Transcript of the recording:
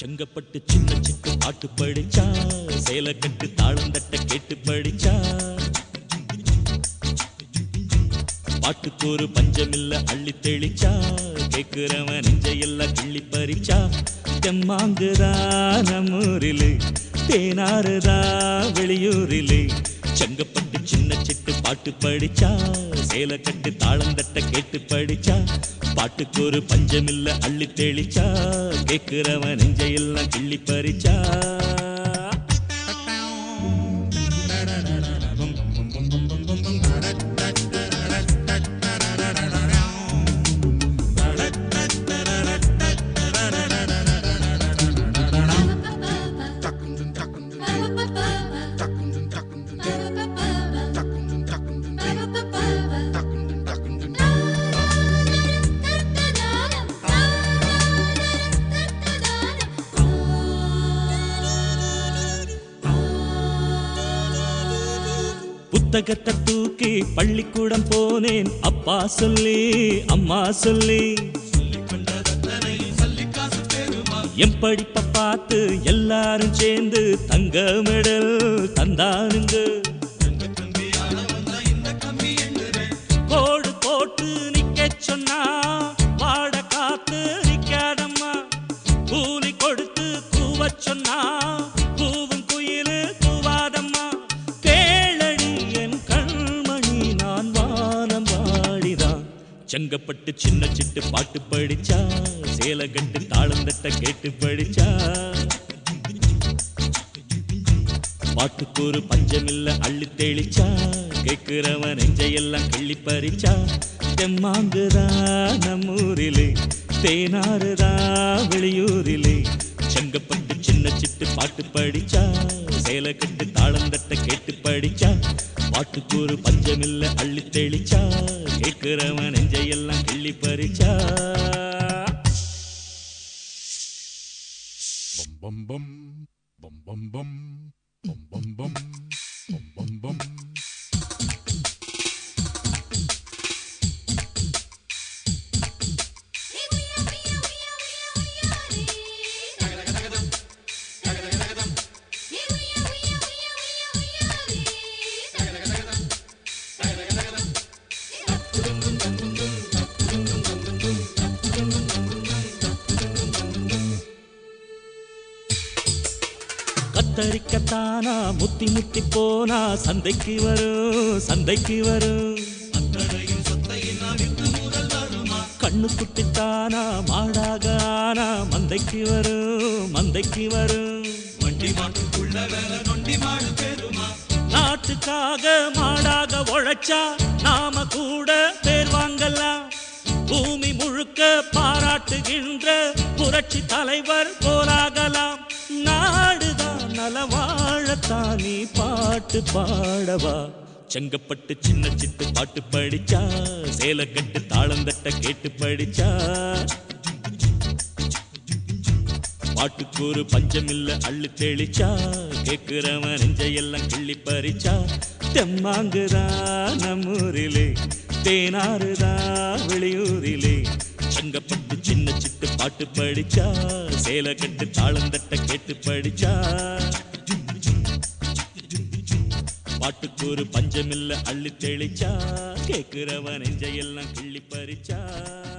செங்கப்பட்டு சின்ன சிட்டு பாட்டு படிச்சா சேலை கட்டு தாளம் தட்ட கேட்டு படிச்சா பாட்டுக்கு ஒரு பஞ்சமில்ல அள்ளி தெளிச்சா கேக்குறவன் நெஞ்சையெல்லாம் கிள்ளி பறிச்சா தெம்மாங்குதா நம்மூரிலே தேனாறுதா வெளியூரிலே செங்கப்பட்டு சின்ன சிட்டு பாட்டு படிச்சா சேலை கட்டு தாளம் தட்ட கேட்டு படிச்சா பாட்டுக்கு ஒரு பஞ்சமில்ல அள்ளி தெளிச்சா கேக்குறவன் நெஞ்சையெல்லாம் கிள்ளி பறிச்சா புத்தகத்தை தூக்கி பள்ளிக்கூடம் போனேன் அப்பா சொல்லி அம்மா சொல்லி என் படிப்பை பார்த்து எல்லாரும் சேர்ந்து தங்க மெடல் தந்தானுங்க கோடு போட்டு நிக்க சொன்னா வாட காத்து நிக்காதம்மா கூலி கொடுத்து கூவ சொன்னா கூவும் குயிலு கூவாதம்மா கேளடி என் கண்மணி நான் வானம் வாடிதான் செங்கப்பட்டு சின்ன சிட்டு பாட்டு படிச்சா சேலை கட்டு தாளம் தட்ட கேட்டு படிச்சா பாட்டுக்கு ஒரு பஞ்சமில்ல அள்ளி தெளிச்சா கேக்குறவன் நெஞ்சையெல்லாம் கிள்ளி பறிச்சா தெம்மாங்குதா நம்மூரிலே தேனாறுதா வெளியூரிலே செங்கப்பட்டு சின்ன சிட்டு பாட்டு படிச்சா சேலை கட்டு தாளம் தட்ட கேட்டு படிச்சா பாட்டுக்கு ஒரு பஞ்சமில்ல அள்ளி தெளிச்சா கேக்குறவன் நெஞ்சையெல்லாம் கிள்ளி பறிச்சா bum bum bum bum bum bum bum bum bum bum bum கத்தரிக்கத்தானா முத்தி முத்தி போனா சந்தைக்கு வரும் சந்தைக்கு வரும் கண்ணு குட்டித்தானா மாடாக ஆனா மந்தைக்கு வரும் மந்தைக்கு வரும் நாட்டுக்காக மாடாக உழைச்சா நாம கூட பேர் வாங்கலாம் பூமி முழுக்க பாராட்டுகின்ற புரட்சி தலைவர் போலாகலாம் நாடுதான் நலவாழத்தான் நீ பாட்டு பாடவா செங்கப்பட்டு சின்ன சிட்டு பாட்டு படிச்சா சேலை கட்டு தாளம் தட்ட கேட்டு படிச்சா பாட்டுக்கு ஒரு பஞ்சமில்ல அள்ளு தெளிச்சா கேக்குறவன் நெஞ்சையெல்லாம் கிள்ளி பறிச்சா தெம்மாங்குதா நம்மூரிலே தேனாறுதா வெளியூரிலே செங்கப்பட்டு சின்ன சிட்டு பாட்டு படிச்சா சேலை கட்டு தாளம் தட்ட கேட்டு படிச்சா பாட்டுக்கு ஒரு பஞ்சமில்ல அள்ளி தெளிச்சா கேக்குறவன் நெஞ்சையெல்லாம் கிள்ளி பறிச்சா